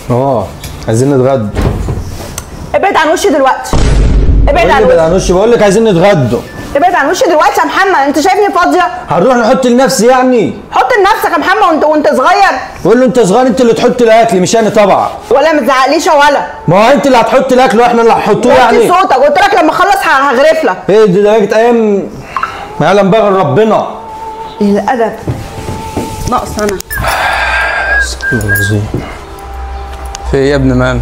اه عايزين نتغدى ابعد عن وشي دلوقتي ابعد عن ابعد وشي عن وشي بقول لك عايزين نتغدى ابعد عن وشي دلوقتي يا محمد انت شايفني فاضيه هنروح نحط لنفسي يعني حط لنفسك يا محمد وانت وانت صغير قول له انت صغير انت اللي تحط الاكل مش انا طبعا ولا ما تزعقليش يا ولا ما هو انت اللي هتحط الاكل واحنا اللي هنحطوه وطي يعني صوتك قلت لك لما اخلص ه- هغرف لك ايه دي درجه ايام ما يعلم بقى غير ربنا ايه الادب ناقص انا الله العظيم في ايه يا ابن مان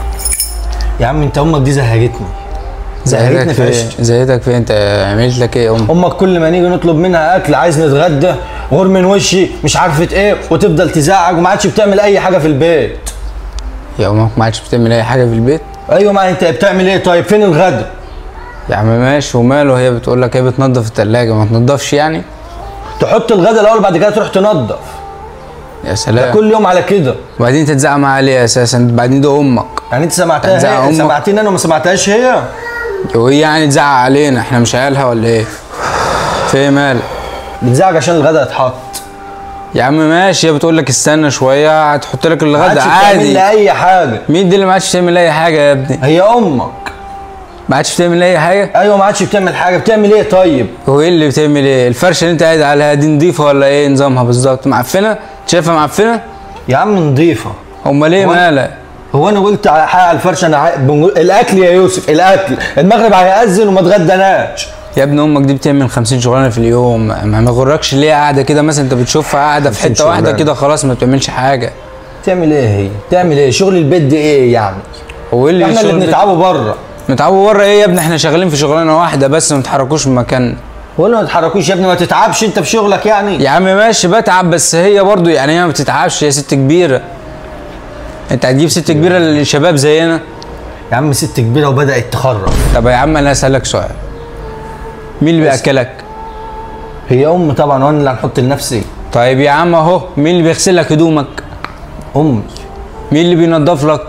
يا عم انت امك دي زهقتني زهقتني زهقتك في في عيشتي زهقتك في انت عملت لك ايه يا ام امك كل ما نيجي نطلب منها اكل عايز نتغدى غور من وشي مش عارفه ايه وتفضل تزعج وما عادش بتعمل اي حاجه في البيت يا امك ما عادش بتعمل اي حاجه في البيت ايوه ما انت بتعمل ايه طيب فين الغدا يا عم ماشي وماله هي بتقول لك هي بتنظف التلاجة ما تنضفش يعني تحط الغدا الاول بعد كده تروح تنظف يا سلام كل يوم على كده وبعدين انت تزعق معاها ليه اساسا بعدين ده امك يعني انت هتزعق سمعتها هي أمك؟ سمعتني انا وما سمعتهاش هي وهي يعني تزعق علينا احنا مش عيالها ولا ايه في ايه مالك بتزعج عشان الغدا يتحط يا عم ماشي هي بتقول لك استنى شويه هتحط لك ما الغدا عادش بتعمل عادي لي اي حاجه مين دي اللي ما عادش بتعمل اي حاجه يا ابني هي امك ما عادش بتعمل اي حاجه ايوه ما عادش بتعمل حاجه بتعمل ايه طيب هو ايه اللي بتعمل ايه الفرشه اللي انت قاعد عليها دي نضيفه ولا ايه نظامها بالظبط معفنه شايفها معفنه يا عم نضيفه امال ايه هو أنا- مالك هو انا قلت على حاجه على الفرشه انا عاي- بنقول الاكل يا يوسف الاكل المغرب هيأذن وما اتغدناش يا ابن امك دي بتعمل 50 شغلانه في اليوم ما ما يغركش ليه قاعده كده مثلا انت بتشوفها قاعده في 50 حته واحده شغلانة. كده خلاص ما بتعملش حاجه تعمل ايه هي تعمل ايه شغل البيت دي ايه يعني هو ايه اللي احنا اللي الشغل بت- بنتعبوا بره نتعبوا بره ايه يا ابني احنا شغالين في شغلانه واحده بس ما نتحركوش من مكان ولا ما تتحركوش يا ابني ما تتعبش انت في شغلك يعني يا عم ماشي بتعب بس هي برضو يعني هي ما بتتعبش هي ست كبيره انت هتجيب ست كبيره للشباب زينا يا عم ست كبيره وبدات تخرف طب يا عم انا اسالك سؤال مين اللي بياكلك هي ام طبعا وانا اللي هنحط لنفسي طيب يا عم اهو مين اللي بيغسل لك هدومك امي مين اللي بينظف لك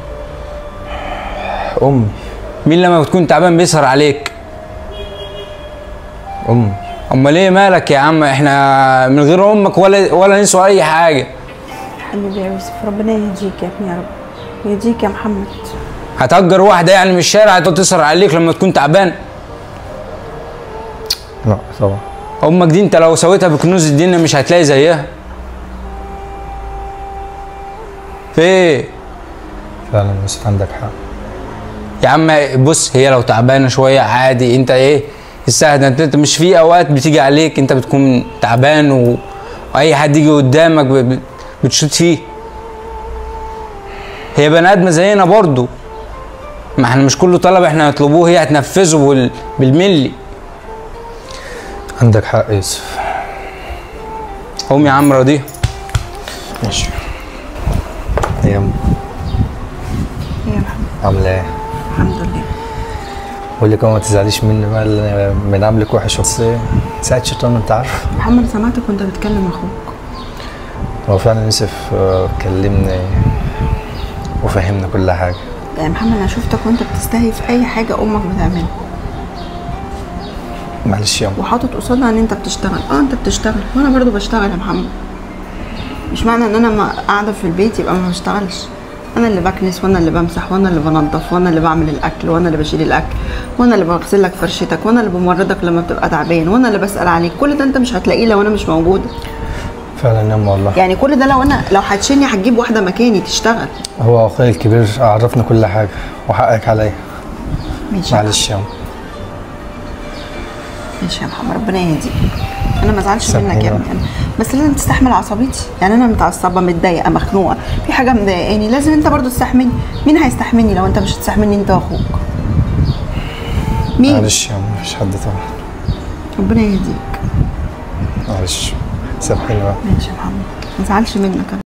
امي مين لما بتكون تعبان بيسهر عليك امي امال ايه مالك يا عم احنا من غير امك ولا ولا نسوى اي حاجه حبيبي يا يوسف ربنا يهديك يا ابني يا رب يهديك يا محمد هتأجر واحده يعني من الشارع هتقعد تسهر عليك لما تكون تعبان لا طبعا امك دي انت لو سويتها بكنوز الدنيا مش هتلاقي زيها في ايه فعلا يوسف عندك حق يا عم بص هي لو تعبانه شويه عادي انت ايه السهل انت انت مش في اوقات بتيجي عليك انت بتكون تعبان و... واي حد يجي قدامك ب... ب- بتشوت فيه هي بني ادمه زينا برضو ما احنا مش كله طلب احنا نطلبوه هي هتنفذه بال... بالملي عندك حق يوسف قوم يا عم راضيها ماشي يا ام يا محمد عامله ايه الحمد لله بقول لك ما تزعليش مني بقى اللي أنا بنعملك وحش بس ايه ساعة شيطان انت عارف محمد سمعتك وانت بتكلم اخوك هو فعلا يوسف آه، كلمني وفهمنا كل حاجه يا محمد انا شفتك وانت بتستهي في اي حاجه امك بتعملها معلش يا ام وحاطط قصادها ان انت بتشتغل اه انت بتشتغل وانا برضو بشتغل يا محمد مش معنى ان انا ما قاعده في البيت يبقى ما بشتغلش انا اللي بكنس وانا اللي بمسح وانا اللي بنظف وانا اللي بعمل الاكل وانا اللي بشيل الاكل وانا اللي بغسل لك فرشتك وانا اللي بمرضك لما بتبقى تعبان وانا اللي بسال عليك كل ده انت مش هتلاقيه لو انا مش موجوده فعلا يا ام والله يعني كل ده لو انا لو هتشيلني هتجيب واحده مكاني تشتغل هو اخويا الكبير عرفنا كل حاجه وحقك عليا ماشي يا معلش يا ام ماشي يا محمد ربنا يهديك انا ما ازعلش سامحني منك يا بقى. ابني أنا. بس لازم تستحمل عصبيتي يعني انا متعصبه متضايقه مخنوقه في حاجه مضايقاني لازم انت برضو تستحملني مين هيستحملني لو انت مش هتستحملني انت واخوك مين معلش يا ام مفيش حد طبعا ربنا يهديك معلش سامحيني بقى ماشي يا محمد ما تزعلش منك أنا.